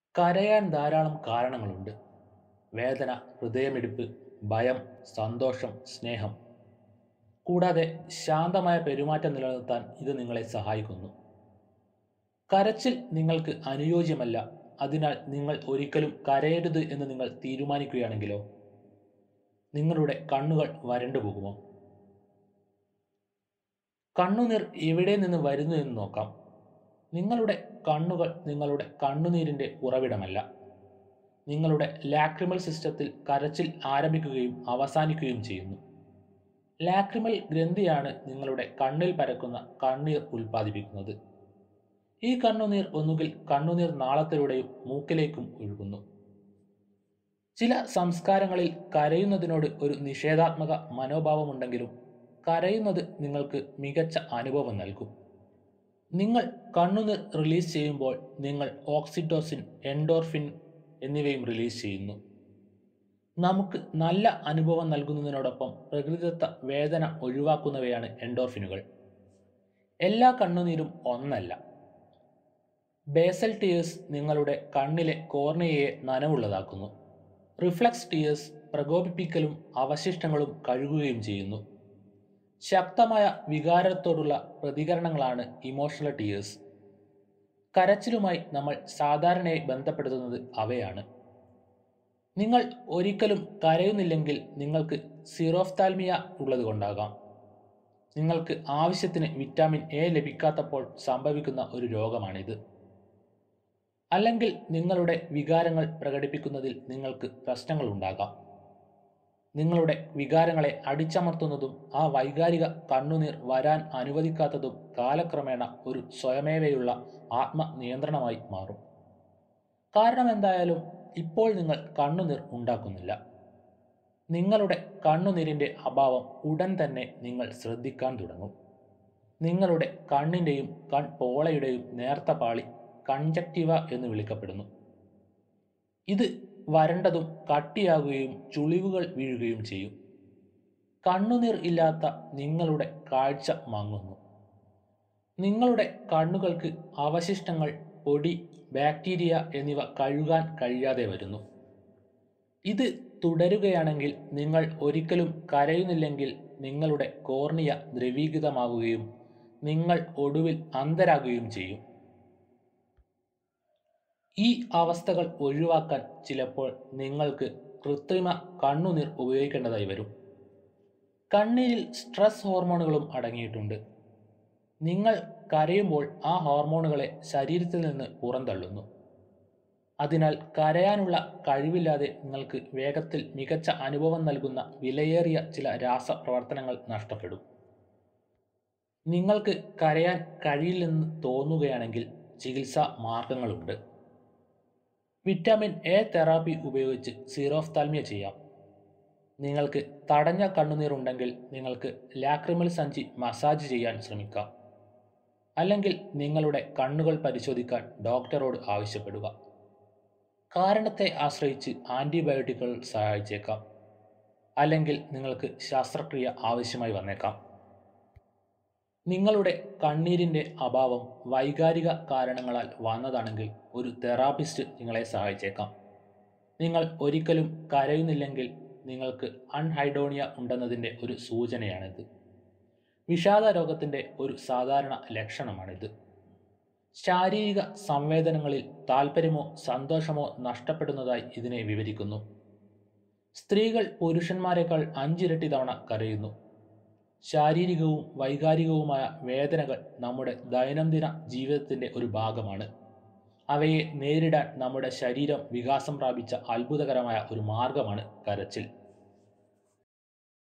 കരയാൻ ധാരാളം കാരണങ്ങളുണ്ട്. വേദന, ഹൃദയമിടിപ്പ്, ഭയം, സന്തോഷം, സ്നേഹം. കൂടാതെ ശാന്തമായ പെരുമാറ്റം നിലനിർത്താൻ ഇത് നിങ്ങളെ സഹായിക്കുന്നു. കരച്ചിൽ നിങ്ങൾക്ക് അനുയോജ്യമല്ല, അതിനാൽ നിങ്ങൾ ഒരിക്കലും കരയരുത് എന്ന് നിങ്ങൾ തീരുമാനിക്കുകയാണെങ്കിലോ? നിങ്ങളുടെ കണ്ണുകൾ വരണ്ടുപോകുമോ? കണ്ണുനീർ എവിടെ നിന്ന് വരുന്നു എന്ന് നോക്കാം. നിങ്ങളുടെ കണ്ണുകൾ നിങ്ങളുടെ കണ്ണുനീരിന്റെ ഉറവിടമല്ല. നിങ്ങളുടെ ലാക്രിമൽ സിസ്റ്റത്തിൽ കരച്ചിൽ ആരംഭിക്കുകയും അവസാനിക്കുകയും ചെയ്യുന്നു. ലാക്രിമൽ ഗ്രന്ഥിയാണ് നിങ്ങളുടെ കണ്ണിൽ പരക്കുന്ന കണ്ണീർ ഉൽപ്പാദിപ്പിക്കുന്നത്. ഈ കണ്ണുനീർ ഒന്നുകിൽ കണ്ണുനീർ നാളത്തിലൂടെയും മൂക്കിലേക്കും ഒഴുകുന്നു. ചില സംസ്കാരങ്ങളിൽ കരയുന്നതിനോട് ഒരു നിഷേധാത്മക മനോഭാവമുണ്ടെങ്കിലും കരയുന്നത് നിങ്ങൾക്ക് മികച്ച അനുഭവം നൽകും. നിങ്ങൾ കണ്ണുനീർ റിലീസ് ചെയ്യുമ്പോൾ നിങ്ങൾ ഓക്സിറ്റോസിൻ, എൻഡോർഫിൻ എന്നിവയും റിലീസ് ചെയ്യുന്നു. നമുക്ക് നല്ല അനുഭവം നൽകുന്നതിനോടൊപ്പം പ്രകൃതിദത്ത വേദന ഒഴിവാക്കുന്നവയാണ് എൻഡോർഫിനുകൾ. എല്ലാ കണ്ണുനീരും ഒന്നല്ല. ബേസൽ ടീയേഴ്സ് നിങ്ങളുടെ കണ്ണിലെ കോർണിയയെ നനവുള്ളതാക്കുന്നു. റിഫ്ലക്സ് ടീയേഴ്സ് പ്രകോപിപ്പിക്കലും അവശിഷ്ടങ്ങളും കഴുകുകയും ചെയ്യുന്നു. ശക്തമായ വികാരത്തോടുള്ള പ്രതികരണങ്ങളാണ് ഇമോഷണൽ ടീയേഴ്സ്. കരച്ചിലുമായി നമ്മൾ സാധാരണയായി ബന്ധപ്പെടുത്തുന്നത് അവയാണ്. നിങ്ങൾ ഒരിക്കലും കരയുന്നില്ലെങ്കിൽ നിങ്ങൾക്ക് സീറോഫ്താൽമിയ ഉള്ളതുകൊണ്ടാകാം. നിങ്ങൾക്ക് ആവശ്യത്തിന് വിറ്റാമിൻ എ ലഭിക്കാത്തപ്പോൾ സംഭവിക്കുന്ന ഒരു രോഗമാണിത്. അല്ലെങ്കിൽ നിങ്ങളുടെ വികാരങ്ങൾ പ്രകടിപ്പിക്കുന്നതിൽ നിങ്ങൾക്ക് പ്രശ്നങ്ങളുണ്ടാകാം. നിങ്ങളുടെ വികാരങ്ങളെ അടിച്ചമർത്തുന്നതും ആ വൈകാരിക കണ്ണുനീർ വരാൻ അനുവദിക്കാത്തതും കാലക്രമേണ ഒരു സ്വയമേവയുള്ള ആത്മനിയന്ത്രണമായി മാറും. കാരണമെന്തായാലും ഇപ്പോൾ നിങ്ങൾ കണ്ണുനീർ ഉണ്ടാക്കുന്നില്ല. നിങ്ങളുടെ കണ്ണുനീരിന്റെ അഭാവം ഉടൻ തന്നെ നിങ്ങൾ ശ്രദ്ധിക്കാൻ തുടങ്ങും. നിങ്ങളുടെ കണ്ണിന്റെയും കൺപോളയുടെയും നേർത്ത പാളി കൺജങ്ക്റ്റിവ എന്ന് വിളിക്കപ്പെടുന്നു. ഇത് വരണ്ടതും കട്ടിയാകുകയും ചുളിവുകൾ വീഴുകയും ചെയ്യും. കണ്ണുനീർ ഇല്ലാത്ത നിങ്ങളുടെ കാഴ്ച മങ്ങുന്നു. നിങ്ങളുടെ കണ്ണുകൾക്ക് അവശിഷ്ടങ്ങൾ, പൊടി, ബാക്ടീരിയ എന്നിവ കഴുകാൻ കഴിയാതെ വരുന്നു. ഇത് തുടരുകയാണെങ്കിൽ നിങ്ങൾ ഒരിക്കലും കരയുന്നില്ലെങ്കിൽ നിങ്ങളുടെ കോർണിയ ദ്രവീകൃതമാകുകയും നിങ്ങൾ ഒടുവിൽ അന്ധരാകുകയും ചെയ്യും. ഈ അവസ്ഥകൾ ഒഴിവാക്കാൻ ചിലപ്പോൾ നിങ്ങൾക്ക് കൃത്രിമ കണ്ണുനീർ ഉപയോഗിക്കേണ്ടതായി വരും. കണ്ണീരിൽ സ്ട്രെസ് ഹോർമോണുകളും അടങ്ങിയിട്ടുണ്ട്. നിങ്ങൾ കരയുമ്പോൾ ആ ഹോർമോണുകളെ ശരീരത്തിൽ നിന്ന് പുറന്തള്ളുന്നു. അതിനാൽ കരയാനുള്ള കഴിവില്ലാതെ നിങ്ങൾക്ക് വേഗത്തിൽ മികച്ച അനുഭവം നൽകുന്ന വിലയേറിയ ചില രാസപ്രവർത്തനങ്ങൾ നഷ്ടപ്പെടും. നിങ്ങൾക്ക് കരയാൻ കഴിയില്ലെന്ന് തോന്നുകയാണെങ്കിൽ ചികിത്സാ മാർഗങ്ങളുണ്ട്. വിറ്റാമിൻ എ തെറാപ്പി ഉപയോഗിച്ച് സീറോഫ്താൽമിയ ചെയ്യാം. നിങ്ങൾക്ക് തടഞ്ഞ കണ്ണുനീർ ഉണ്ടെങ്കിൽ നിങ്ങൾക്ക് ലാക്രിമൽ സഞ്ചി മസാജ് ചെയ്യാൻ ശ്രമിക്കാം. അല്ലെങ്കിൽ നിങ്ങളുടെ കണ്ണുകൾ പരിശോധിക്കാൻ ഡോക്ടറോട് ആവശ്യപ്പെടുക. കാരണത്തെ ആശ്രയിച്ച് ആന്റിബയോട്ടിക്കുകൾ സഹായിച്ചേക്കാം. അല്ലെങ്കിൽ നിങ്ങൾക്ക് ശസ്ത്രക്രിയ ആവശ്യമായി വന്നേക്കാം. നിങ്ങളുടെ കണ്ണീരിന്റെ അഭാവം വൈകാരിക കാരണങ്ങളാൽ വന്നതാണെങ്കിൽ ഒരു തെറാപ്പിസ്റ്റ് നിങ്ങളെ സഹായിച്ചേക്കാം. നിങ്ങൾ ഒരിക്കലും കരയുന്നില്ലെങ്കിൽ നിങ്ങൾക്ക് അൻഹൈഡോണിയ ഉണ്ടെന്നതിന്റെ ഒരു സൂചനയാണിത്. വിഷാദരോഗത്തിന്റെ ഒരു സാധാരണ ലക്ഷണമാണിത്. ശാരീരിക സംവേദനങ്ങളിൽ താൽപര്യമോ സന്തോഷമോ നഷ്ടപ്പെടുന്നതായി ഇതിനെ വിവരിക്കുന്നു. സ്ത്രീകൾ പുരുഷന്മാരേക്കാൾ അഞ്ചിരട്ടി തവണ കരയുന്നു. ശാരീരികവും വൈകാരികവുമായ വേദനകൾ നമ്മുടെ ദൈനംദിന ജീവിതത്തിന്റെ ഒരു ഭാഗമാണ്. അവയെ നേരിടാൻ നമ്മുടെ ശരീരം വികാസം പ്രാപിച്ച അത്ഭുതകരമായ ഒരു മാർഗമാണ് കരച്ചിൽ.